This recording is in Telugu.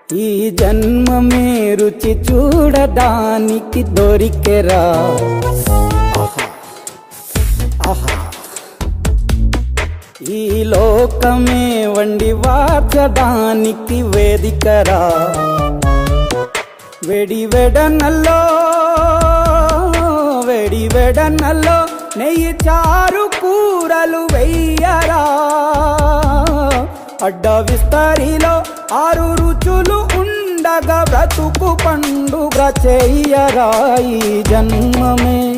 ఈ జన్మమే రుచి చూడడానికి దొరికెరా ఆహా. ఆహా. ఈ లోకమే వండి వాచడానికి వేదికరా వెడి వెడనల్లో వెడి వెడనల్లో నెయ్యి చారు కూరలు వెయ్యరా అడ్డ విస్తరిలో ఆరు రుచులు ఉండగా బ్రతుకు పండుగ చెయ్యరా ఈ జన్మమే